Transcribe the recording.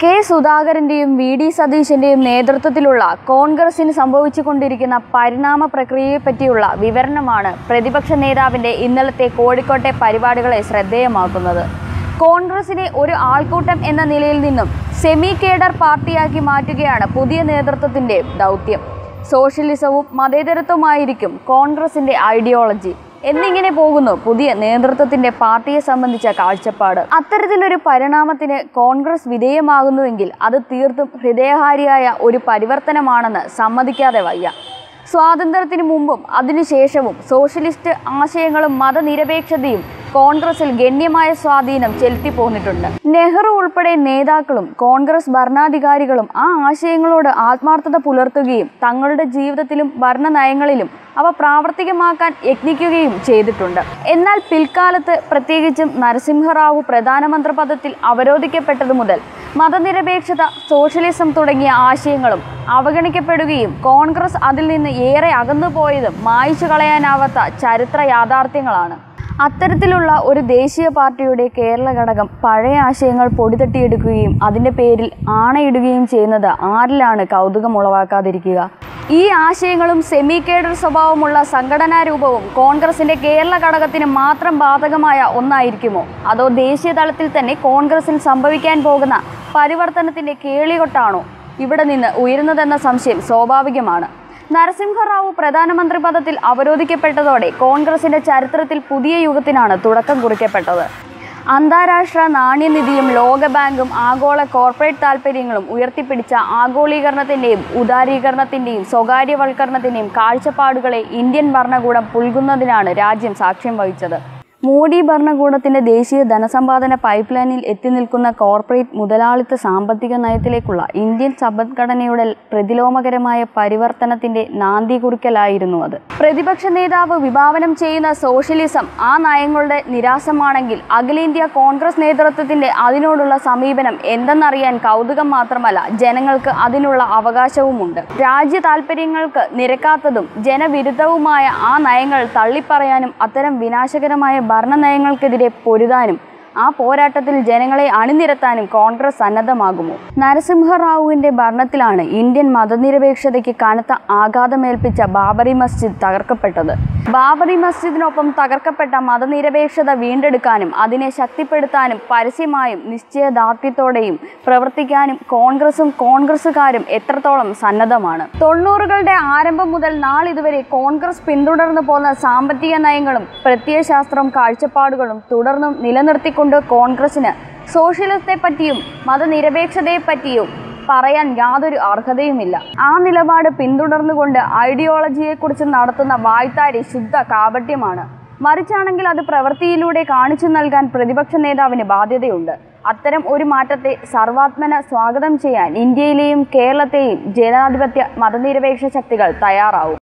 K സുധാകരന്റെയും വി ഡി സതീശന്റെയും നേതൃത്വത്തിലുള്ള കോൺഗ്രസിന് സംഭവിച്ചുകൊണ്ടിരിക്കുന്ന പരിണാമ പ്രക്രിയയെപ്പറ്റിയുള്ള വിവരണമാണ് പ്രതിപക്ഷ നേതാവിന്റെ ഇന്നലത്തെ കോഴിക്കോട്ടെ പരിപാടികളെ ശ്രദ്ധേയമാക്കുന്നത് കോൺഗ്രസിനെ ഒരു ആൾക്കൂട്ടം എന്ന നിലയിൽ നിന്നും സെമി കേഡർ പാർട്ടിയാക്കി മാറ്റുകയാണ് പുതിയ നേതൃത്വത്തിന്റെ ദൗത്യം സോഷ്യലിസവും മതേതരത്വമായിരിക്കും കോൺഗ്രസിന്റെ ഐഡിയോളജി എന്നിങ്ങനെ പോകുന്നു പുതിയ നേതൃത്വത്തിന്റെ പാർട്ടിയെ സംബന്ധിച്ച കാഴ്ചപ്പാട് അത്തരത്തിലൊരു പരിണാമത്തിന് കോൺഗ്രസ് വിധേയമാകുന്നുവെങ്കിൽ അത് തീർത്തും ഹൃദയഹാരിയായ ഒരു പരിവർത്തനമാണെന്ന് സമ്മതിക്കാതെ വയ്യ സ്വാതന്ത്ര്യത്തിന് മുമ്പും അതിനുശേഷവും സോഷ്യലിസ്റ്റ് ആശയങ്ങളും മതനിരപേക്ഷതയും കോൺഗ്രസിൽ ഗണ്യമായ സ്വാധീനം ചെലുത്തി പോന്നിട്ടുണ്ട് നെഹ്റു ഉൾപ്പെടെ നേതാക്കളും കോൺഗ്രസ് ഭരണാധികാരികളും ആ ആശയങ്ങളോട് ആത്മാർത്ഥത പുലർത്തുകയും തങ്ങളുടെ ജീവിതത്തിലും ഭരണനയങ്ങളിലും അവ പ്രാവർത്തികമാക്കാൻ യത്നിക്കുകയും ചെയ്തിട്ടുണ്ട് എന്നാൽ പിൽക്കാലത്ത് പ്രത്യേകിച്ചും നരസിംഹറാവു പ്രധാനമന്ത്രി പദത്തിൽ അവരോധിക്കപ്പെട്ടതു മുതൽ മതനിരപേക്ഷത സോഷ്യലിസം തുടങ്ങിയ ആശയങ്ങളും അവഗണിക്കപ്പെടുകയും കോൺഗ്രസ് അതിൽ നിന്ന് ഏറെ അകന്നുപോയതും മായ്ച്ചു കളയാനാവാത്ത ചരിത്ര യാഥാർത്ഥ്യങ്ങളാണ് അത്തരത്തിലുള്ള ഒരു ദേശീയ പാർട്ടിയുടെ കേരള ഘടകം പഴയ ആശയങ്ങൾ പൊടിതട്ടിയെടുക്കുകയും അതിൻ്റെ പേരിൽ ആണയിടുകയും ചെയ്യുന്നത് ആരിലാണ് കൗതുകം ഉളവാക്കാതിരിക്കുക ഈ ആശയങ്ങളും സെമി കേഡർ സ്വഭാവമുള്ള സംഘടനാ രൂപവും കോൺഗ്രസിന്റെ കേരള ഘടകത്തിന് മാത്രം ബാധകമായ ഒന്നായിരിക്കുമോ അതോ ദേശീയ തലത്തിൽ തന്നെ കോൺഗ്രസിൽ സംഭവിക്കാൻ പോകുന്ന പരിവർത്തനത്തിന്റെ കേളികൊട്ടാണോ ഇവിടെ നിന്ന് ഉയരുന്നതെന്ന സംശയം സ്വാഭാവികമാണ് നരസിംഹറാവു പ്രധാനമന്ത്രി പദത്തിൽ അവരോധിക്കപ്പെട്ടതോടെ കോൺഗ്രസിന്റെ ചരിത്രത്തിൽ പുതിയ യുഗത്തിനാണ് തുടക്കം കുറിക്കപ്പെട്ടത് അന്താരാഷ്ട്ര നാണ്യനിധിയും ലോകബാങ്കും ആഗോള കോർപ്പറേറ്റ് താൽപ്പര്യങ്ങളും ഉയർത്തിപ്പിടിച്ച ആഗോളീകരണത്തിന്റെയും ഉദാരീകരണത്തിന്റെയും സ്വകാര്യവൽക്കരണത്തിന്റെയും കാഴ്ചപ്പാടുകളെ ഇന്ത്യൻ ഭരണകൂടം പുൽകുന്നതിനാണ് രാജ്യം സാക്ഷ്യം വഹിച്ചത് മോഡി ഭരണകൂടത്തിന്റെ ദേശീയ ധനസമ്പാദന പൈപ്പ് ലൈനിൽ എത്തി നിൽക്കുന്ന കോർപ്പറേറ്റ് മുതലാളിത്ത സാമ്പത്തിക നയത്തിലേക്കുള്ള ഇന്ത്യൻ സമ്പദ്ഘടനയുടെ പ്രതിലോമകരമായ പരിവർത്തനത്തിന്റെ നാന്തി കുറിക്കലായിരുന്നു അത് പ്രതിപക്ഷ നേതാവ് വിഭാവനം ചെയ്യുന്ന സോഷ്യലിസം ആ നയങ്ങളുടെ നിരാസമാണെങ്കിൽ അഖിലേന്ത്യാ കോൺഗ്രസ് നേതൃത്വത്തിന്റെ അതിനോടുള്ള സമീപനം എന്തെന്നറിയാൻ കൗതുകം മാത്രമല്ല ജനങ്ങൾക്ക് അതിനുള്ള അവകാശവുമുണ്ട് രാജ്യ താൽപ്പര്യങ്ങൾക്ക് നിരക്കാത്തതും ജനവിരുദ്ധവുമായ ആ നയങ്ങൾ തള്ളിപ്പറയാനും അത്തരം വിനാശകരമായ ഭരണനയങ്ങൾക്കെതിരെ പൊരുതാനും ആ പോരാട്ടത്തിൽ ജനങ്ങളെ അണിനിരത്താനും കോൺഗ്രസ് സന്നദ്ധമാകുമോ നരസിംഹറാവുവിന്റെ ഭരണത്തിലാണ് ഇന്ത്യൻ മതനിരപേക്ഷതയ്ക്ക് കനത്ത ആഘാതമേൽപ്പിച്ച ബാബറി മസ്ജിദ് തകർക്കപ്പെട്ടത് ബാബറി മസ്ജിദിനൊപ്പം തകർക്കപ്പെട്ട മതനിരപേക്ഷത വീണ്ടെടുക്കാനും അതിനെ ശക്തിപ്പെടുത്താനും പരസ്യമായും നിശ്ചയദാർഢ്യത്തോടെയും പ്രവർത്തിക്കാനും കോൺഗ്രസും കോൺഗ്രസുകാരും എത്രത്തോളം സന്നദ്ധമാണ് തൊണ്ണൂറുകളുടെ ആരംഭം മുതൽ നാളിതുവരെ കോൺഗ്രസ് പിന്തുടർന്നു പോന്ന സാമ്പത്തിക നയങ്ങളും പ്രത്യയശാസ്ത്രം കാഴ്ചപ്പാടുകളും തുടർന്നും നിലനിർത്തിക്കൊണ്ട് കോൺഗ്രസിന് സോഷ്യലിസത്തെ പറ്റിയും മതനിരപേക്ഷതയെ പറ്റിയും പറയാൻ യാതൊരു അർഹതയുമില്ല ആ നിലപാട് പിന്തുടർന്നുകൊണ്ട് ഐഡിയോളജിയെക്കുറിച്ച് നടത്തുന്ന വായ്ത്താരി ശുദ്ധ കാപട്യമാണ് മറിച്ചാണെങ്കിൽ അത് പ്രവൃത്തിയിലൂടെ കാണിച്ചു നൽകാൻ പ്രതിപക്ഷ നേതാവിന് ബാധ്യതയുണ്ട് അത്തരം ഒരു മാറ്റത്തെ സർവാത്മന സ്വാഗതം ചെയ്യാൻ ഇന്ത്യയിലെയും കേരളത്തെയും ജനാധിപത്യ മതനിരപേക്ഷ ശക്തികൾ തയ്യാറാവും